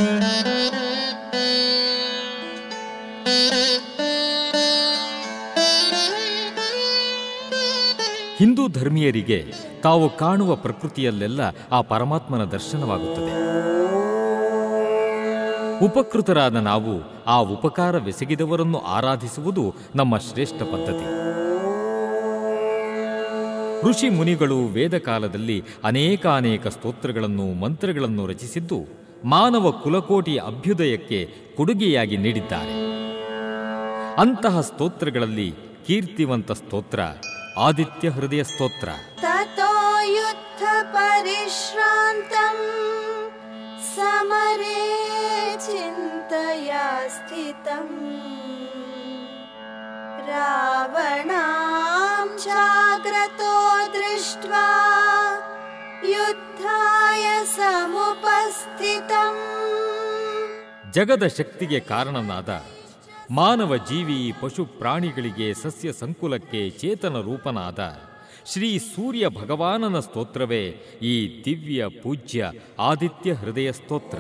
ಹಿಂದೂ ಧರ್ಮೀಯರಿಗೆ ತಾವು ಕಾಣುವ ಪ್ರಕೃತಿಯಲ್ಲೆಲ್ಲ ಆ ಪರಮಾತ್ಮನ ದರ್ಶನವಾಗುತ್ತದೆ ಉಪಕೃತರಾದ ನಾವು ಆ ಉಪಕಾರವೆಸಗಿದವರನ್ನು ಆರಾಧಿಸುವುದು ನಮ್ಮ ಶ್ರೇಷ್ಠ ಪದ್ಧತಿ ಋಷಿ ಮುನಿಗಳು ವೇದ ಕಾಲದಲ್ಲಿ ಅನೇಕಾನೇಕ ಸ್ತೋತ್ರಗಳನ್ನು ಮಂತ್ರಗಳನ್ನು ರಚಿಸಿದ್ದು ಮಾನವ ಕುಲಕೋಟಿಯ ಅಭ್ಯುದಯಕ್ಕೆ ಕೊಡುಗೆಯಾಗಿ ನೀಡಿದ್ದಾರೆ ಅಂತಹ ಸ್ತೋತ್ರಗಳಲ್ಲಿ ಕೀರ್ತಿವಂತ ಸ್ತೋತ್ರ ಆದಿತ್ಯ ಹೃದಯ ಸ್ತೋತ್ರ ततो युद्धपरिश्रान्तम् समरे चिन्तया स्थितम् रावणां जाग्रतो दृष्ट्वा युद्धाय समुपस्थितम् ಜಗದ ಶಕ್ತಿಗೆ ಕಾರಣನಾದ ಮಾನವ ಜೀವಿ ಪಶು ಪ್ರಾಣಿಗಳಿಗೆ ಸಸ್ಯ ಸಂಕುಲಕ್ಕೆ ಚೇತನ ರೂಪನಾದ ಶ್ರೀ ಸೂರ್ಯ ಭಗವಾನನ ಸ್ತೋತ್ರವೇ ಈ ದಿವ್ಯ ಪೂಜ್ಯ ಆದಿತ್ಯ ಹೃದಯ ಸ್ತೋತ್ರ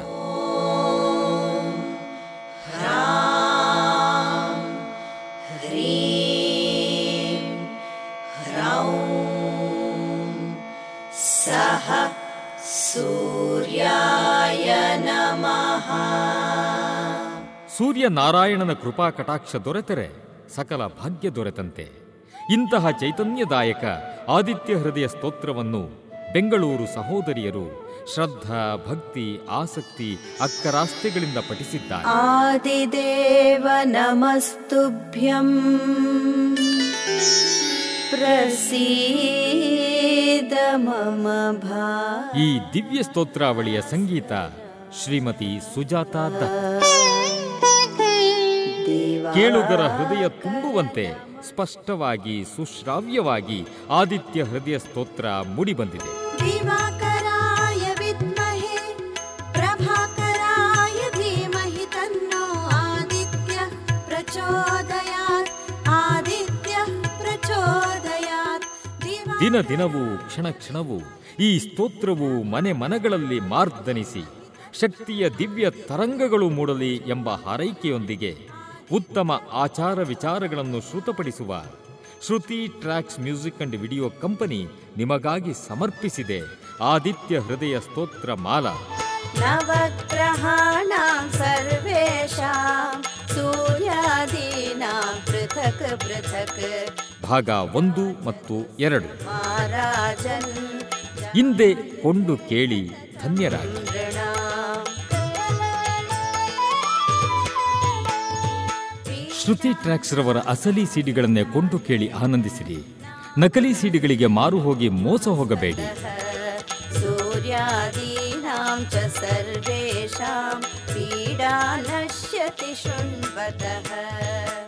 ಸೂರ್ಯ ನಾರಾಯಣನ ಕೃಪಾ ಕಟಾಕ್ಷ ದೊರೆತರೆ ಸಕಲ ಭಾಗ್ಯ ದೊರೆತಂತೆ ಇಂತಹ ಚೈತನ್ಯದಾಯಕ ಆದಿತ್ಯ ಹೃದಯ ಸ್ತೋತ್ರವನ್ನು ಬೆಂಗಳೂರು ಸಹೋದರಿಯರು ಶ್ರದ್ಧಾ ಭಕ್ತಿ ಆಸಕ್ತಿ ಅಕ್ಕರಾಸ್ತೆಗಳಿಂದ ಪಠಿಸಿದ್ದಾರೆ आदिदेव नमस्तुभ्यम् प्रसीद मम भा ಈ ದಿವ್ಯ ಸ್ತೋತ್ರಾವಳಿಯ ಸಂಗೀತ ಶ್ರೀಮತಿ ಸುಜಾತಾ ದತ್ ಕೇಳುಗರ ಹೃದಯ ತುಂಬುವಂತೆ ಸ್ಪಷ್ಟವಾಗಿ ಸುಶ್ರಾವ್ಯವಾಗಿ ಆದಿತ್ಯ ಹೃದಯ ಸ್ತೋತ್ರ ಮೂಡಿಬಂದಿದೆ दिवाकराय विद्महे प्रभाकराय धीमहि तन्नो आदित्यः प्रचोदयात् आदित्यः प्रचोदयात् दिवा ದಿನ ದಿನವೂ ಕ್ಷಣ ಕ್ಷಣವೂ ಈ ಸ್ತೋತ್ರವು ಮನೆ ಮನಗಳಲ್ಲಿ ಮಾರ್ದನಿಸಿ ಶಕ್ತಿಯ ದಿವ್ಯ ತರಂಗಗಳು ಮೂಡಲಿ ಎಂಬ ಹಾರೈಕೆಯೊಂದಿಗೆ ಉತ್ತಮ ಆಚಾರ ವಿಚಾರಗಳನ್ನು ಶ್ರುತಪಡಿಸುವ Shruti tracks music and video company ನಿಮಗಾಗಿ ಸಮರ್ಪಿಸಿದೆ ಆದಿತ್ಯ ಹೃದಯ ಸ್ತೋತ್ರ ಮಾಲಾ नवग्रहाणां सर्वेषां सूर्यादीनां पृथक् पृथक् ಭಾಗ ಒಂದು ಮತ್ತು ಎರಡು महाराजन् ಹಿಂದೆ ಕೊಂಡು ಕೇಳಿ ಧನ್ಯರಾಗಿ चन्द्रणाम् ಶ್ರುತಿ ಟ್ರ್ಯಾಕ್ಸ್ ರವರ ಅಸಲಿ ಸಿಡಿಗಳನ್ನೇ ಕೊಂಡು ಕೇಳಿ ಆನಂದಿಸಿರಿ ನಕಲಿ ಸಿಡಿಗಳಿಗೆ ಮಾರು ಹೋಗಿ ಮೋಸ ಹೋಗಬೇಡಿ सूर्यादीनां च सर्वेषां पीडा नश्यति शृण्वतः